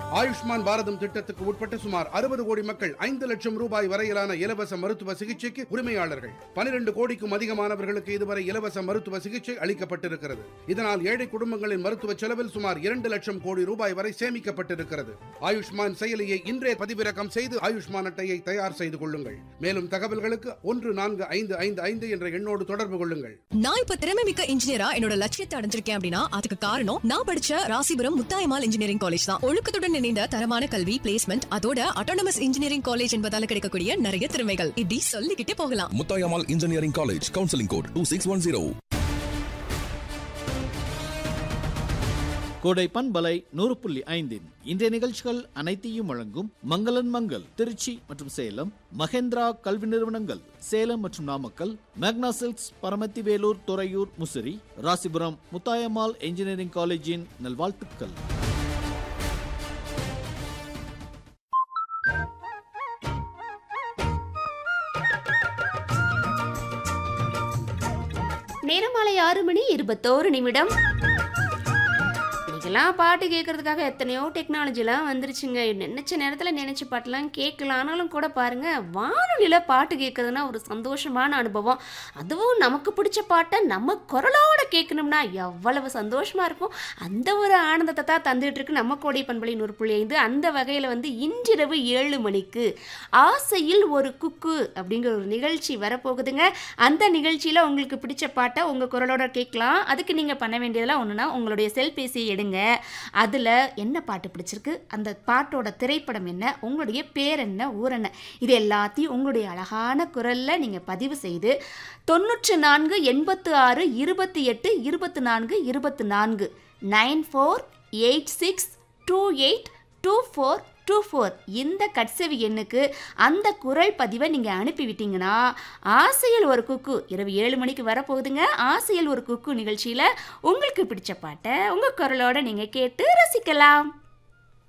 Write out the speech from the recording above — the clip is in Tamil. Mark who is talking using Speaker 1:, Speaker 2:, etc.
Speaker 1: ஆயுஷ்மான் பாரதம் திட்டத்துக்கு உட்பட்ட சுமார் அறுபது கோடி மக்கள் ஐந்து லட்சம் ரூபாய் வரையிலான இலவச மருத்துவ சிகிச்சைக்கு உரிமையாளர்கள் பனிரெண்டு கோடிக்கும் அதிகமானவர்களுக்கு இதுவரை இலவச மருத்துவ சிகிச்சை அளிக்கப்பட்டிருக்கிறது இதனால் ஏழை குடும்பங்களின் மருத்துவ செலவில் சுமார் இரண்டு லட்சம் கோடி ரூபாய் வரை சேமிக்கப்பட்டிருக்கிறது ஆயுஷ்மான் செயலியை இன்றே பதிவிறக்கம் செய்து ஆயுஷ்மான் அட்டையை தயார் செய்து கொள்ளுங்கள் மேலும் தகவல்களுக்கு ஒன்று நான்கு ஐந்து ஐந்து ஐந்து என்ற எண்ணோடு தொடர்பு கொள்ளுங்கள்
Speaker 2: நான் இப்ப திறமை மிக்க இன்ஜினியரா என்னோட லட்சியத்தை அடைஞ்சிருக்கேன் அப்படின்னா அதுக்கு காரணம் நான் படிச்ச ராசிபுரம் முத்தாயமால் இன்ஜினியரிங் காலேஜ் தான் ஒழுக்கத்துடன் இணைந்த தரமான கல்வி பிளேஸ்மெண்ட் அதோட அட்டானமஸ் இன்ஜினியரிங் காலேஜ் என்பதால கிடைக்கக்கூடிய நிறைய திறமைகள் இப்படி சொல்லிக்கிட்டே போகலாம்
Speaker 3: Muthayammal engineering college counselling code two six one zero
Speaker 4: கோடை பண்பலை நூறு புள்ளி ஐந்தின் இன்றைய நிகழ்ச்சிகள் அனைத்தையும் வழங்கும் மங்களன் மங்கள் திருச்சி மற்றும் சேலம் மகேந்திரா கல்வி நிறுவனங்கள் சேலம் மற்றும் நாமக்கல் மேக்னா சில்க்ஸ் பரமத்தி வேலூர் துறையூர் முசிறி ராசிபுரம் முத்தாயம்மாள் இன்ஜினியரிங் காலேஜின் நல்வாழ்த்துக்கள்
Speaker 5: நேரமாலை ஆறு மணி இருபத்தோரு நிமிடம் இன்னைக்கெல்லாம் பாட்டு கேட்கறதுக்காக எத்தனையோ டெக்னாலஜிலாம் வந்துருச்சுங்க நினைச்ச நேரத்தில் நினைச்ச பாட்டெல்லாம் கேட்கலாம் ஆனாலும் கூட பாருங்க வானொலியில் பாட்டு கேட்கறதுனா ஒரு சந்தோஷமான அனுபவம் அதுவும் நமக்கு பிடிச்ச பாட்டை நம்ம குரலோட கேட்கணும்னா எவ்வளவு சந்தோஷமா இருக்கும் அந்த ஒரு ஆனந்தத்தை தான் தந்துட்டு இருக்கு நம்ம கோடை பண்பலை நூறு புள்ளி ஐந்து அந்த வகையில் வந்து இன்றிரவு ஏழு மணிக்கு ஆசையில் ஒரு குக்கு அப்படிங்கிற ஒரு நிகழ்ச்சி வரப்போகுதுங்க அந்த நிகழ்ச்சியில் உங்களுக்கு பிடிச்ச பாட்டை உங்கள் குரலோட கேட்கலாம் அதுக்கு நீங்கள் பண்ண வேண்டியதெல்லாம் ஒன்றுனா உங்களுடைய செல்பேசியை எடுங்க அதில் என்ன பாட்டு பிடிச்சிருக்கு அந்த பாட்டோட திரைப்படம் என்ன உங்களுடைய பேர் என்ன ஊர் என்ன இது எல்லாத்தையும் உங்களுடைய அழகான குரலில் நீங்கள் பதிவு செய்து தொண்ணூற்று நான்கு எண்பத்து ஆறு இருபத்தி எட்டு இருபத்தி நான்கு இருபத்தி நான்கு nine four eight six two eight two four two four இந்த கட்செவி எண்ணுக்கு அந்த குரல் பதிவை நீங்கள் அனுப்பிவிட்டீங்கன்னா ஆசையில் ஒரு குக்கு இரவு ஏழு மணிக்கு வரப்போகுதுங்க ஆசையில் ஒரு குக்கு நிகழ்ச்சியில் உங்களுக்கு பிடிச்ச பாட்டை உங்கள் குரலோட நீங்கள் கேட்டு ரசிக்கலாம்